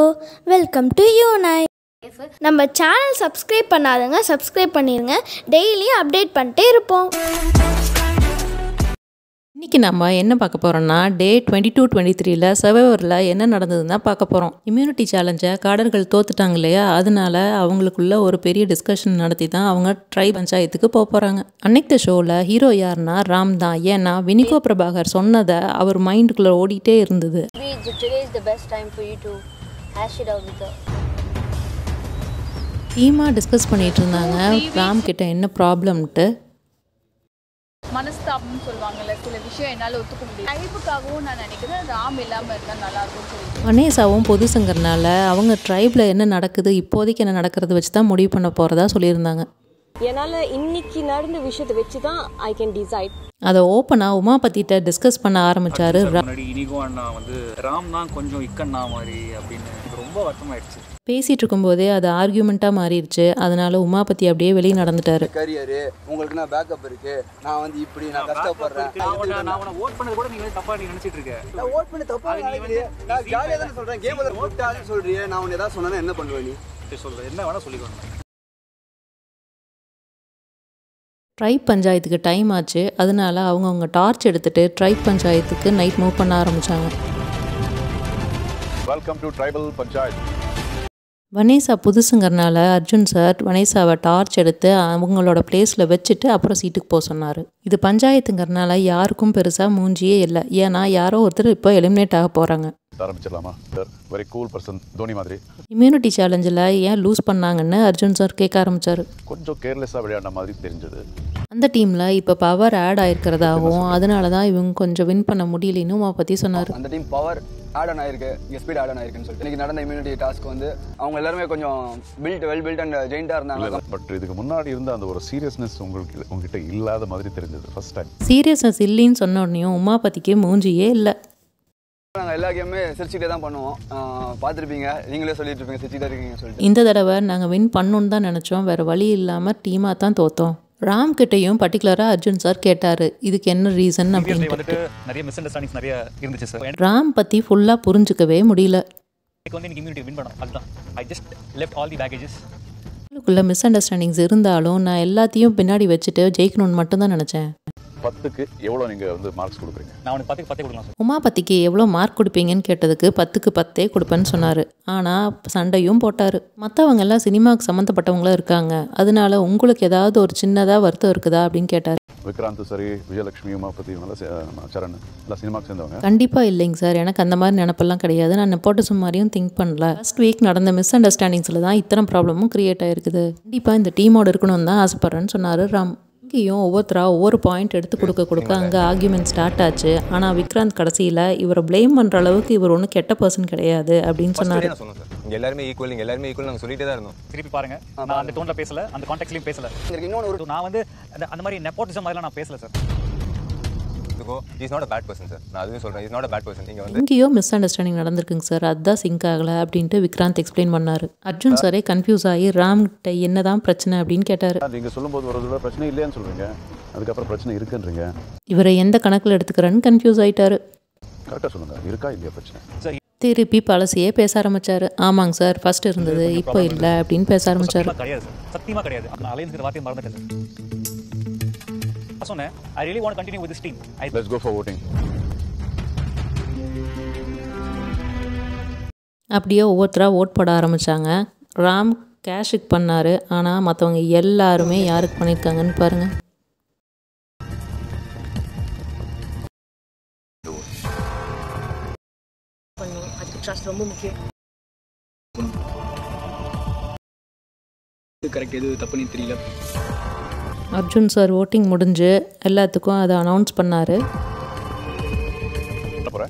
Welcome to யூனை நம்ம channel subscribe பண்ணாதவங்க subscribe பண்ணிடுங்க டெய்லியும் அப்டேட் பண்ணிட்டே இருப்போம் இன்றைக்கி நம்ம என்ன பார்க்க போகிறோம்னா டே டுவெண்ட்டி டூ டுவெண்ட்டி த்ரீல சர்வைவரில் என்ன நடந்ததுன்னு தான் பார்க்க போகிறோம் இம்யூனிட்டி சேலஞ்சை காடர்கள் தோத்துட்டாங்க இல்லையா அதனால அவங்களுக்குள்ள ஒரு பெரிய டிஸ்கஷன் நடத்தி தான் அவங்க ட்ரை பஞ்சாயத்துக்கு போக போகிறாங்க அன்னைக்கு ஷோவில் ஹீரோ யாருன்னா ராம் தான் ஏன்னா வினிகோ பிரபாகர் சொன்னதை அவர் மைண்டுக்குள்ளே ஓடிட்டே இருந்தது Maybe the- today is the best time for you to hash it out with the டீமாக டிஸ்கஸ் பண்ணிட்டு இருந்தாங்க ராம் கிட்ட என்ன ப்ராப்ளம்ன்ட்டு மனஸ்தாபம்னு சொல்லுவாங்கல்ல சில விஷயம் என்னால் ஒத்துக்க முடியும் லைஃபுக்காகவும் நான் நினைக்கிறேன் ராம் இல்லாமல் இருந்தால் நல்லா இருக்கும்னு சொல்லிட்டு வனேசாவும் பொதுசங்கர்னால அவங்க ட்ரைபில் என்ன நடக்குது இப்போதைக்கு என்ன நடக்கிறது வச்சு தான் முடிவு பண்ண போகிறதா சொல்லியிருந்தாங்க என்னால் இன்னைக்கு நடந்த விஷயத்தை வச்சு தான் ஐ கேன் டிசைட் அதை ஓப்பனாக உமாபத்திட்ட டிஸ்கஸ் பண்ண ஆரம்பிச்சாரு ரா- முன்னாடி இனிகோ அண்ணா வந்து ராம் தான் கொஞ்சம் இக்கண்ணா மாதிரி அப்படின்னு எனக்கு ரொம்ப வருத்தமாயிடுச்சு பேசிட்டு இருக்கும்போதே அது ஆர்கியூமெண்ட்டாக மாறிடுச்சு அதனால உமாபதி அப்படியே வெளியே நடந்துட்டாரு கரியரு உங்களுக்கு நான் பேக்கப் இருக்கு நான் வந்து இப்படி நான் கஷ்டப்படுறேன் நான் உன்னை- நான் உன்னை ஓட் பண்ணது கூட நீ வந்து தப்பா நீ நினைச்சிட்டு இருக்க நான் ஓட் பண்ணி தப்பா அது நீ நினைக்கிறியே. வந்து- நான் நீ ஜாலியா தானே சொல்றேன் கேம்ல ஓட்டாலும் சொல்றியே நான் உன்னை ஏதாவது சொன்னா என்ன பண்ணுவ நீ சரி சொல்லு என்ன வேணா சொல்லிக்கணும் ட்ரைப் பஞ்சாயத்துக்கு டைம் ஆச்சு அதனால அவங்கவுங்க டார்ச் எடுத்துட்டு ட்ரைப் பஞ்சாயத்துக்கு நைட் மூவ் பண்ண ஆரம்பிச்சாங்க welcome to tribal panchayat Vanessa புதுசுங்கிறனால அர்ஜுன் சார் வனேசாவை டார்ச் எடுத்து அவங்களோட பிளேஸில் வச்சுட்டு அப்புறம் சீட்டுக்கு போக சொன்னார் இது பஞ்சாயத்துங்கிறனால யாருக்கும் பெருசாக மூஞ்சியே இல்லை ஏன்னா யாரோ ஒருத்தர் இப்போ எலிமினேட் ஆக போகிறாங்க ஆரம்பிச்சிடலாமா sir very cool person Dhoni மாதிரி இம்யூனிட்டி சேலஞ்சில் ஏன் லூஸ் பண்ணாங்கன்னு அர்ஜுன் சார் கேட்க ஆரம்பிச்சார் கொஞ்சம் கேர்லெஸ்ஸாக விளையாடின மாதிரி தெரிஞ்சது அந்த டீமில் இப்போ பவர் ஆட் ஆயிருக்கிறதாகவும் அதனால தான் இவங்க கொஞ்சம் வின் பண்ண முடியலன்னு உமா பற்றி சொன்னார் அந்த டீம் பவர் ஆட் ஆன் ஆயிருக்கு ஸ்பீட் ஆட் ஆன் ஆயிருக்குன்னு சொல்லிட்டு இன்னைக்கு நடந்த இம்யூனிட்டி டாஸ்க் வந்து அவங்க எல்லாருமே கொஞ்சம் பில்ட் வெல் பில்ட் அண்ட் ஜெயிண்டா இருந்தாங்க பட் இதுக்கு முன்னாடி இருந்த அந்த ஒரு சீரியஸ்னஸ் உங்களுக்கு உங்ககிட்ட இல்லாத மாதிரி தெரிஞ்சது ஃபர்ஸ்ட் டைம் சீரியஸ்னஸ் இல்லைன்னு சொன்ன உடனேயும் உமாபதிக்கு மூஞ்சியே இல்லை நாங்க எல்லா கேமுமே சிரிச்சுட்டே தான் பண்ணுவோம் ஆஹ் பார்த்திருப்பீங்க நீங்களே சொல்லிட்டு இருப்பீங்க சிரிச்சுட்டே இருக்கீங்க சொல்லிட்டு இந்த தடவை நாங்கள் வின் பண்ணணும்னு தான் நினச்சோம் வேறு வழி இல்லாமல் டீமாக தான் தோத்தோம் ராம் கிட்டேயும் பர்டிகுலராக அர்ஜுன் சார் கேட்டார் இதுக்கு என்ன ரீசன் Previous day அப்படின்ட்டு வந்துட்டு நிறைய மிஸ் அண்டர்ஸ்டாண்டிங்ஸ் நிறைய இருந்துச்சு சார் எனக்கு ராம் பற்றி ஃபுல்லாக புரிஞ்சுக்கவே முடியல வந்து எனக்கு இம்யூனிட்டி வின் பண்ணணும் அதுதான் I just left all the packages உங்களுக்குள்ள மிஸ் அண்டர்ஸ்டாண்டிங்ஸ் இருந்தாலும் நான் எல்லாத்தையும் பின்னாடி வச்சுட்டு ஜெயிக்கணும்னு மட்டும்தான் நினச்சேன் பத்துக்கு எவ்வளோ நீங்கள் வந்து மார்க்ஸ் கொடுக்குறீங்க நான் உனக்கு பத்துக்கு பத்தே கொடுக்கலாம் சார் உமாபதிக்கு எவ்வளோ மார்க் கொடுப்பீங்கன்னு கேட்டதுக்கு பத்துக்கு பத்தே கொடுப்பேன்னு சொன்னார் ஆனால் சண்டையும் போட்டார் மற்றவங்க எல்லாம் சினிமாவுக்கு சம்மந்தப்பட்டவங்களும் இருக்காங்க அதனால உங்களுக்கு ஏதாவது ஒரு சின்னதாக வருத்தம் இருக்குதா அப்படின்னு கேட்டார் விக்ராந்த் சரி விஜயலட்சுமி உமாபதி இவங்கெல்லாம் சே- சரண் எல்லாம் சினிமாக்கு சேர்ந்தவங்க கண்டிப்பாக இல்லைங்க சார் எனக்கு அந்த மாதிரி நினப்பெல்லாம் கிடையாது நான் நெப்போட்டிசம் மாதிரியும் திங்க் பண்ணல ஃபர்ஸ்ட் வீக் நடந்த மிஸ் அண்டர்ஸ்டாண்டிங்ஸில் தான் இத்தனை ப்ராப்ளமும் கிரியேட் ஆயிருக்குது கண்டிப்பாக இந்த டீமோட இருக்கணும்னு தான் ஆசைப்பட்றேன்னு சொன்னார் ராம் இங்கேயும் ஒவ்வொருத்தரா ஒவ்வொரு பாயிண்ட் எடுத்து கொடுக்க கொடுக்க அங்கே ஆர்கியூமெண்ட் ஸ்டார்ட் ஆச்சு ஆனால் விக்ராந்த் கடைசியில் இவரை ப்ளேம் பண்ணுற அளவுக்கு இவர் ஒன்றும் கெட்ட பர்சன் கிடையாது அப்படின்னு சொன்னார் நான் சொன்னோம் சார் இங்க எல்லாருமே ஈக்குவல் இங்க எல்லாருமே ஈக்குவல் நாங்க சொல்லிட்டே தான் இருந்தோம் திருப்பி பாருங்க நான் அந்த டோன்ல பேசல அந்த கான்டெக்ட்லயும் பேசல எனக்கு இன்னொன்று ஒரு நான் வந்து அந்த- அந்த மாதிரி நெப்போட்டிசம் மாதிரிலாம் நான் பேசல சார் இதுக்கோ is not a bad person sir நான் அதுவே சொல்றேன் is not a bad person நீங்க வந்து எங்கேயோ மிஸ் அண்டர்ஸ்டாண்டிங் நடந்திருக்குங்க சார் அதுதான் சிங்க் ஆகலை அப்படின்ட்டு விக்ராந்த் எக்ஸ்பிளைன் பண்ணார் அர்ஜுன் சாரே கன்ஃபியூஸ் ஆகி ராம் கிட்ட என்னதான் பிரச்சனை அப்படின்னு கேட்டார் நீங்கள் சொல்லும்போது ஒரு தடவை பிரச்சனை இல்லைன்னு சொல்கிறீங்க அதுக்கப்புறம் பிரச்சனை இருக்குன்றீங்க இவரை எந்த கணக்கில் எடுத்துக்கிறேன்னு கன்ஃபியூஸ் ஆயிட்டாரு கரெக்டாக சொல்லுங்கள் இருக்கா இல்லையா பிரச்சனை சார் திருப்பி பழசையே பேச ஆரம்பிச்சாரு ஆமாங்க சார் ஃபர்ஸ்ட் இருந்தது இப்போ இல்லை அப்படின்னு பேச ஆரம்பிச்சாரு சத்தியமா கிடையாது சார் சத்தியமா கிடையாது நான் அலையன்ஸ்ங்கிற வார்த்தையை மறந்துட்டேன் சார் நான் சொன்னேன் I really want continue with this team I let's go for voting அப்படியே ஒவ்வொருத்தராக ஓட் போட ஆரம்பிச்சாங்க ராம் கேஷுக்கு பண்ணாரு ஆனால் மற்றவங்க எல்லாருமே யாருக்கு பண்ணியிருக்காங்கன்னு பாருங்க பண்ணும் அதுக்கு ட்ரஸ்ட் ரொம்ப முக்கியம் கரெக்ட் எது தப்புன்னு தெரியல அர்ஜுன் சார் ஓட்டிங் முடிஞ்சு எல்லாத்துக்கும் அதை அனௌன்ஸ் பண்ணார் போகிறேன்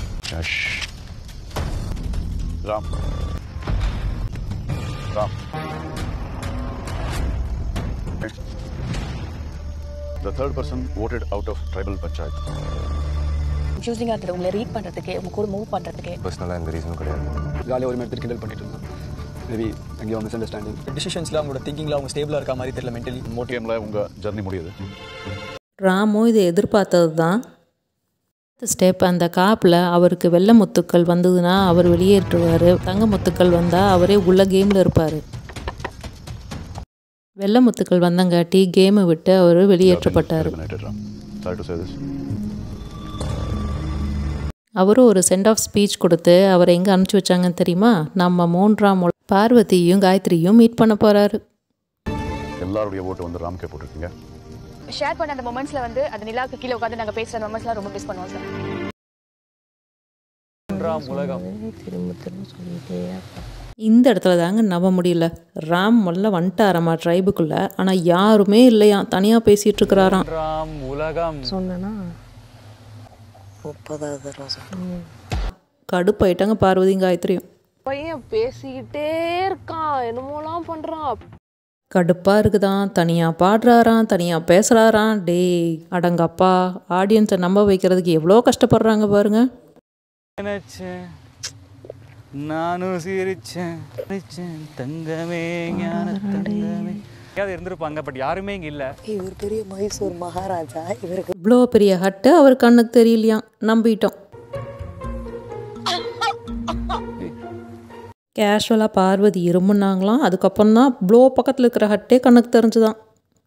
Ram Ram The third person voted out of tribal panchayat. கன்ஃபியூசிங்காக இருக்குது உங்களை ரீட் பண்ணுறதுக்கு உங்க கூட மூவ் பண்ணுறதுக்கு பர்சனலாக எந்த ரீசனும் கிடையாது ஜாலியாக ஒரு இடத்துல கிண்டல் பண்ணிட்டு இருந்தோம் மேபி எங்கேயோ மிஸ் அண்டர்ஸ்டாண்டிங் டிசிஷன்ஸ்லாம் அவங்களோட திங்கிங்ல அவங்க ஸ்டேபிளாக இருக்க மாதிரி தெரியல மென்டலி கேமில் உங்கள் ஜர்னி முடியுது ராமும் இதை எதிர்பார்த்தது தான் ஸ்டெப் அந்த காப்பில் அவருக்கு வெள்ளை முத்துக்கள் வந்ததுன்னா அவர் வெளியேற்றுவார் தங்க முத்துக்கள் வந்தால் அவரே உள்ள கேமில் இருப்பார் வெள்ளை முத்துக்கள் வந்தங்காட்டி கேமை விட்டு அவர் வெளியேற்றப்பட்டார் Eliminated, Ram. Sorry to say this. அவரும் ஒரு சென்ட் ஆஃப் ஸ்பீச் கொடுத்து அவரை எங்கே அனுப்பிச்சி வச்சாங்கன்னு தெரியுமா நம்ம மூன்றாம் முறை பார்வதியும் காயத்ரியும் மீட் பண்ண போகிறாரு எல்லாருடைய ஓட்டு வந்து ராம்கே போட்டிருக்கீங்க ஷேர் பண்ண அந்த மொமெண்ட்ஸ்ல வந்து அந்த நிலாவுக்கு கீழே உட்காந்து நாங்க பேசுற மொமெண்ட்ஸ்லாம் ரொம்ப மிஸ் பண்ணுவோம் சார் மூன்றாம் உலகம் இந்த இடத்துல தாங்க நம்ப முடியல ராம் முதல்ல வந்துட்டாராமா ட்ரைபுக்குள்ளே ஆனால் யாருமே இல்லையா தனியாக பேசிகிட்டு இருக்கிறாராம் மூன்றாம் உலகம் கடுப்பாயிட்டாங்க பார்வதியும் காயத்ரியும் பையன் பேசிக்கிட்டே இருக்கான் என்னமோலாம் பண்றான் கடுப்பாக இருக்குதான் தனியாக பாடுறாராம் தனியாக பேசுகிறாராம் டேய் அடங்கப்பா ஆடியன்ஸை நம்ப வைக்கிறதுக்கு எவ்வளோ கஷ்டப்படுறாங்க பாருங்க நினைச்சேன் நானும் சிரிச்சேன் சிரிச்சேன் தங்கமே ஞான தங்கமே யாராவது இருந்திருப்பாங்க பட் யாருமே இங்க இல்ல இவர் பெரிய மைசூர் மகாராஜா இவருக்கு இவ்வளோ பெரிய ஹட்டு அவர் கண்ணுக்கு தெரியலையாம் நம்பிட்டோம் கேஷுவலாக பார்வதி இருமுன்னாங்களாம் அதுக்கப்புறம் தான் ப்ளோ பக்கத்தில் இருக்கிற ஹட்டே கண்ணுக்கு தெரிஞ்சுதான்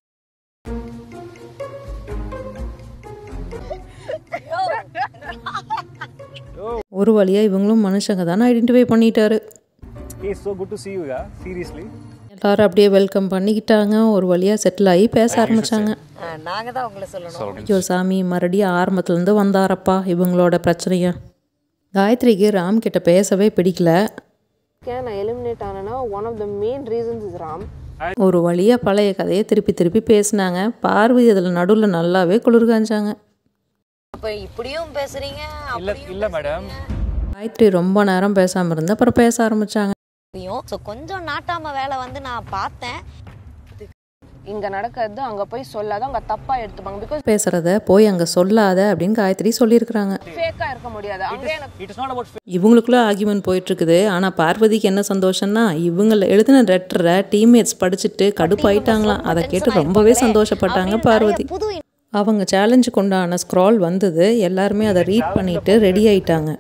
ஒரு வழியாக இவங்களும் மனுஷங்க தானே ஐடென்டிஃபை பண்ணிட்டாரு ah so good to see you yeah seriously எல்லாரும் அப்படியே வெல்கம் பண்ணிக்கிட்டாங்க ஒரு வழியாக செட்டில் ஆகி பேச ஆரம்பிச்சாங்க நாங்க தான் உங்களை சொல்லணும் ஐயோ சாமி மறுபடியும் ஆரம்பத்துலேருந்து வந்தாரப்பா இவங்களோட பிரச்சனைய காயத்ரிக்கு ராம் கிட்ட பேசவே பிடிக்கல ஏன் நான் எலிமினேட் ஆனேன்னா one of the main reasons is Ram ஒரு வழியாக பழைய கதையை திருப்பி திருப்பி பேசினாங்க பார்வதி அதில் நடுவில் நல்லாவே குளிர் காஞ்சாங்க அப்ப இப்படியும் பேசுறீங்க இல்ல இல்ல மேடம் காயத்ரி ரொம்ப நேரம் பேசாமல் இருந்து அப்புறம் பேச ஆரம்பிச்சாங்க அப்படியும் ஸோ கொஞ்சம் நாட்டாம வேலை வந்து நான் பார்த்தேன் இங்க நடக்கிறது அங்க போய் சொல்லாத அங்க தப்பா எடுத்துப்பாங்க பிகாஸ் பேசுகிறத போய் அங்கே சொல்லாத அப்படின்னு காயத்ரி சொல்லியிருக்கிறாங்க ஃபேக்கா இருக்க முடியாது அங்க எனக்கு இட் இஸ் நாட் அபவுட் இவங்களுக்குள்ள ஆர்கியூமெண்ட் போயிட்டுருக்குது ஆனால் பார்வதிக்கு என்ன சந்தோஷம்னா இவங்கள எழுதின லெட்டரை டீம்மேட்ஸ் படிச்சுட்டு கடுப்பாயிட்டாங்களாம் அதை கேட்டு ரொம்பவே சந்தோஷப்பட்டாங்க பார்வதி புது அவங்க சேலஞ்சுக்கு உண்டான ஸ்க்ரால் வந்தது எல்லாருமே அதை ரீட் பண்ணிட்டு ரெடி ஆயிட்டாங்க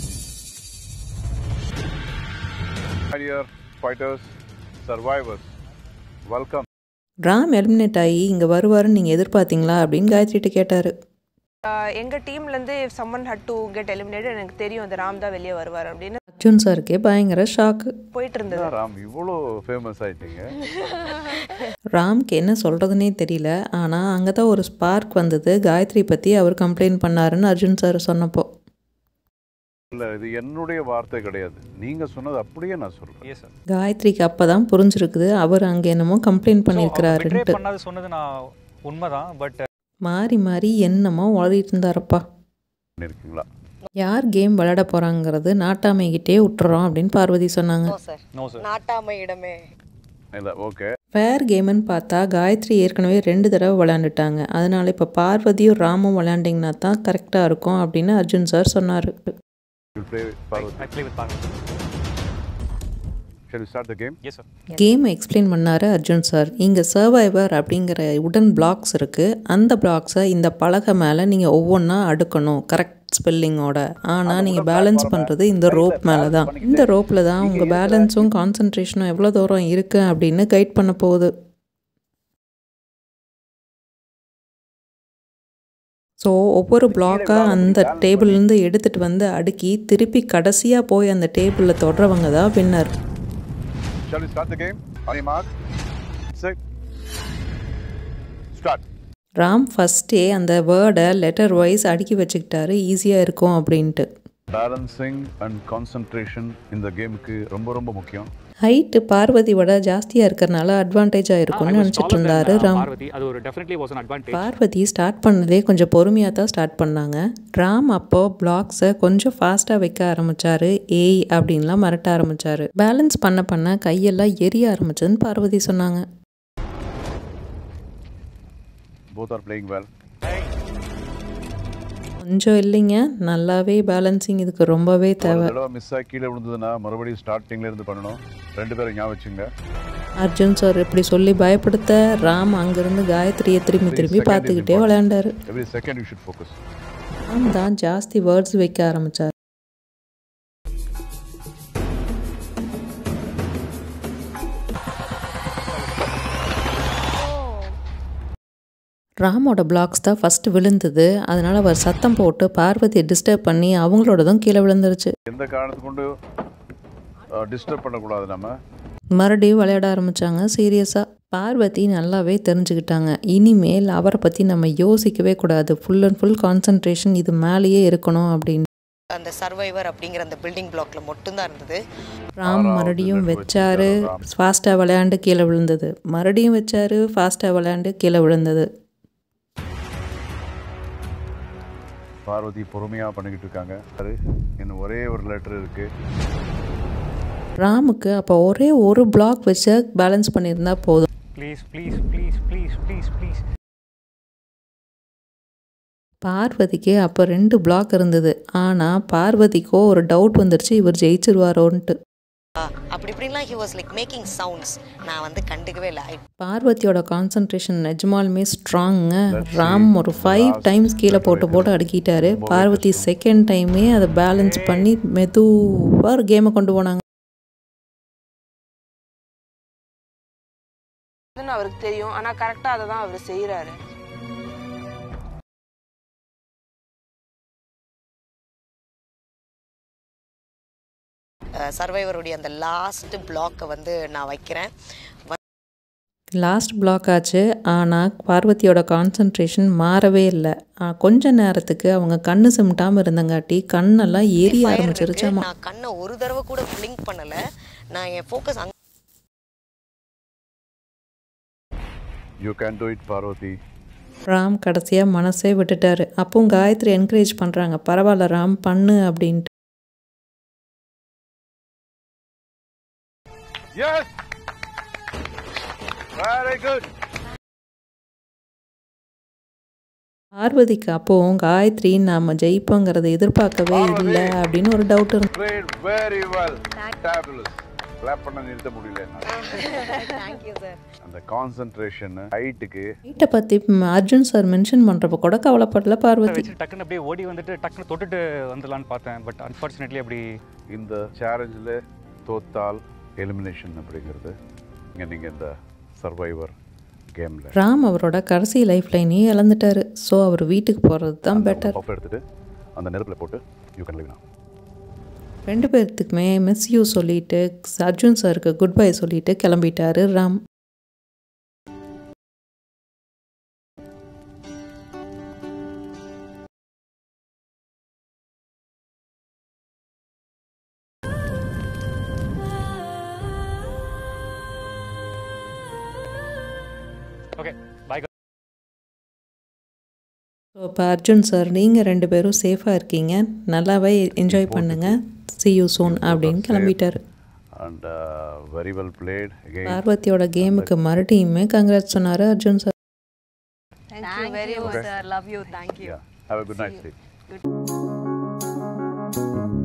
My dear fighters, survivors, welcome. Ram eliminate ஆகி இங்கே வருவாருன்னு நீங்கள் எதிர்பார்த்தீங்களா அப்படின்னு காயத்ரிட்ட கேட்டார் எங்க டீம்ல இருந்து someone had to get eliminate எனக்கு தெரியும் அந்த ராம் தான் வெளியே வருவார் அப்படின்னு அர்ஜுன் சாருக்கே பயங்கர ஷாக்கு போயிட்டு இருந்தது ராம் இவ்வளோ ஃபேமஸ் ஆயிட்டீங்க ராம்க்கு என்ன சொல்கிறதுனே தெரியல ஆனால் அங்கே தான் ஒரு ஸ்பார்க் வந்தது காயத்ரி பற்றி அவர் கம்ப்ளைண்ட் பண்ணாருன்னு அர்ஜுன் சார் சொன்னப்போ இல்ல இது என்னுடைய வார்த்தை கிடையாது நீங்க சொன்னது அப்படியே நான் சொல்றேன் எஸ் சார் காயத்ரிக்கு அப்போ தான் புரிஞ்சிருக்குது அவர் அங்கே என்னமோ கம்ப்ளைண்ட் பிட்ரே பண்ணியிருக்கிறாருன்ட்டு பண்ணாது சொன்னது நான் உண்மைதான் பட் மாறி மாறி என்னமோ வளரிட்டு இருந்தாரப்பா பண்ணிருக்கீங்களா யார் கேம் விளையாட போகிறாங்கிறது நாட்டாமைகிட்டே விட்டுறோம் அப்படின்னு பார்வதி சொன்னாங்க சார் நோ சார் நாட்டாமை இடமே இல்ல ஓகே ஃபேர் கேம்னு பார்த்தா காயத்ரி ஏற்கனவே ரெண்டு தடவை விளையாண்டுட்டாங்க அதனால இப்போ பார்வதியும் ராமும் விளையாண்டிங்கன்னா தான் கரெக்டாக இருக்கும் அப்படின்னு அர்ஜுன் சார் சொன்னார் play Parvathi I play with Parvathi shall start the game yes sir கேமை எக்ஸ்பிளைன் பண்ணார் அர்ஜுன் சார் இங்கே சர்வைவர் அப்படிங்கிற உடன் பிளாக்ஸ் இருக்குது அந்த பிளாக்ஸை இந்த பலகை மேலே நீங்கள் ஒவ்வொன்றா அடுக்கணும் கரெக்ட் ஸ்பெல்லிங்கோட ஆனால் நீங்கள் பேலன்ஸ் பண்ணுறது இந்த ரோப் மேலே தான் இந்த ரோப்பில் தான் உங்கள் பேலன்ஸும் கான்சன்ட்ரேஷனும் எவ்வளோ தூரம் இருக்குது அப்படின்னு கைட் பண்ண போகுது ஸோ ஒவ்வொரு பிளாக்காக அந்த டேபிள்லேருந்து எடுத்துகிட்டு வந்து அடுக்கி திருப்பி கடைசியாக போய் அந்த டேபிளில் தொடுறவங்க தான் winner shall we start the game on you mark set start Ram ஃபஸ்ட்டே அந்த வேர்டை லெட்டர் வைஸ் அடுக்கி வச்சுக்கிட்டாரு ஈஸியாக இருக்கும் அப்படின்ட்டு பேலன்சிங் அண்ட் கான்சன்ட்ரேஷன் இந்த கேமுக்கு ரொம்ப ரொம்ப முக்கியம் ஹைட்டு பார்வதியோட ஜாஸ்தியாக இருக்கிறனால அட்வான்டேஜாக இருக்கும்னு நினச்சிட்டு இருந்தாரு ராம் பார்வதி அது ஒரு definitely was an advantage Parvathi start பண்ணதே கொஞ்சம் பொறுமையாக தான் ஸ்டார்ட் பண்ணாங்க ராம் அப்போ பிளாக்ஸை கொஞ்சம் ஃபாஸ்ட்டாக வைக்க ஆரம்பிச்சாரு ஏய் அப்படின்லாம் மிரட்ட ஆரம்பிச்சாரு பேலன்ஸ் பண்ண பண்ண கையெல்லாம் எரிய ஆரம்பிச்சதுன்னு பார்வதி சொன்னாங்க போத் ஆர் பிளேயிங் வெல் கொஞ்சம் இல்லைங்க நல்லாவே பேலன்சிங் இதுக்கு ரொம்பவே ஒரு தேவை தடவை மிஸ் ஆகி கீழே விழுந்ததுன்னா மறுபடியும் ஸ்டார்டிங்ல இருந்து பண்ணணும் ரெண்டு பேரும் ஞாபகம் வச்சுங்க அர்ஜுன் சார் இப்படி சொல்லி பயப்படுத்த ராம் அங்கிருந்து காயத்ரியை திரும்பி திரும்பி பார்த்துக்கிட்டே விளையாண்டாரு every second you should focus Ram தான் ஜாஸ்தி வேர்ட்ஸ் வைக்க ஆரம்பித்தார் ராமோட பிளாக்ஸ் தான் ஃபஸ்ட்டு விழுந்தது அதனால் அவர் சத்தம் போட்டு பார்வதியை டிஸ்டர்ப் பண்ணி அவங்களோடதும் கீழே விழுந்துருச்சு எந்த காரணத்து கொண்டு டிஸ்டர்ப் பண்ணக்கூடாது நம்ம மறுபடியும் விளையாட ஆரம்பித்தாங்க சீரியஸாக பார்வதி நல்லாவே தெரிஞ்சுக்கிட்டாங்க இனிமேல் அவரை பற்றி நம்ம யோசிக்கவே கூடாது ஃபுல் அண்ட் ஃபுல் கான்சன்ட்ரேஷன் இது மேலேயே இருக்கணும் அப்படின்னு அந்த சர்வைவர் அப்படிங்கிற அந்த பில்டிங் பிளாக்ல மட்டும்தான் இருந்தது ராம் மறுபடியும் வச்சாரு ஃபாஸ்ட்டாக விளையாண்டு கீழே விழுந்தது மறுபடியும் வச்சாரு ஃபாஸ்ட்டாக விளையாண்டு கீழே விழுந்தது பார்வதி பொறுமையாக பண்ணிக்கிட்டு இருக்காங்க அது இன்னும் ஒரே ஒரு லெட்டர் இருக்கு ராமுக்கு அப்போ ஒரே ஒரு பிளாக் வச்சு பேலன்ஸ் பண்ணியிருந்தா போதும் please please please please please please பார்வதிக்கு அப்போ ரெண்டு பிளாக் இருந்தது ஆனால் பார்வதிக்கோ ஒரு டவுட் வந்துருச்சு இவர் ஜெயிச்சிருவாரோன்ட்டு அப்படி இப்படின்லாம் he was like making sounds நான் வந்து கண்டுக்கவே இல்லை பார்வதியோட கான்சன்ட்ரேஷன் நிஜமாலுமே ஸ்ட்ராங்க ராம் ஒரு ஃபைவ் டைம்ஸ் கீழே போட்டு போட்டு அடுக்கிட்டாரு பார்வதி செகண்ட் டைமே அதை பேலன்ஸ் பண்ணி மெதுவாக ஒரு கேமை கொண்டு போனாங்க அதுன்னு அவருக்கு தெரியும் ஆனா கரெக்டா அதை தான் அவர் செய்யறாரு சர்வைவருடைய அந்த லாஸ்ட் பிளாக்கை வந்து நான் வைக்கிறேன் லாஸ்ட் பிளாக் ஆச்சு ஆனால் பார்வதியோட கான்சன்ட்ரேஷன் மாறவே இல்லை கொஞ்ச நேரத்துக்கு அவங்க கண்ணு சிமிட்டாமல் இருந்தங்காட்டி கண்ணெல்லாம் எரிய ஆரம்பிச்சிருச்சாமா நான் கண்ணை ஒரு தடவை கூட பிளிங்க் பண்ணல நான் என் ஃபோக்கஸ் அங்க you can do it Parvathi Ram கடைசியாக மனசே விட்டுட்டாரு அப்பவும் காயத்ரி என்கரேஜ் பண்ணுறாங்க பரவாயில்ல ராம் பண்ணு அப்படின்ட்டு எஸ் வெரி குட் பார்வதிக்கு அப்போவும் காயத்ரி நாம ஜெயிப்போங்கிறத எதிர்பார்க்கவே இல்லை அப்படின்னு ஒரு டவுட் இருந்தது played very well fabulous clap பண்ண நிறுத்த முடியல என்னால. தேங்க்யூ சார் அந்த கான்சென்ட்ரேஷன் ஹைட்டுக்கு வீட்டை பற்றி அர்ஜுன் சார் மென்ஷன் பண்ணுறப்ப கூட கவலைப்படல பார்வதி வச்சு டக்குன்னு அப்படியே ஓடி வந்துட்டு டக்குன்னு தொட்டுட்டு வந்துடலான்னு பார்த்தேன் பட் அன்ஃபார்ச்சுனேட்லி அப்படி இந்த சேலஞ்சில் தோத்தால் எலிமினேஷன் அப்படிங்கிறது இங்கே நீங்கள் இந்த சர்வைவர் கேமில் ராம் அவரோட கடைசி லைஃப் லைனையே இழந்துட்டாரு ஸோ அவர் வீட்டுக்கு போகிறது தான் பெட்டர் பஃப் எடுத்துட்டு அந்த நெருப்பில் போட்டு யூ கேன் லிவ் now ரெண்டு பேர்த்துக்குமே மிஸ் யூ சொல்லிட்டு அர்ஜுன் சாருக்கு குட் பை சொல்லிட்டு கிளம்பிட்டாரு ராம் ஓகே பாய் ஸோ இப்போ அர்ஜுன் சார் நீங்கள் ரெண்டு பேரும் சேஃபாக இருக்கீங்க நல்லாவே என்ஜாய் பண்ணுங்கள் சி யூ சூன் அப்படின்னு கிளம்பிட்டாரு and very well played again பார்வதியோட கேமுக்கு மறுபடியுமே கங்க்ராட் சொன்னார் Arjun sir Thank you very much, sir. Love you. Thank you. Yeah. Have a good night sleep. Good.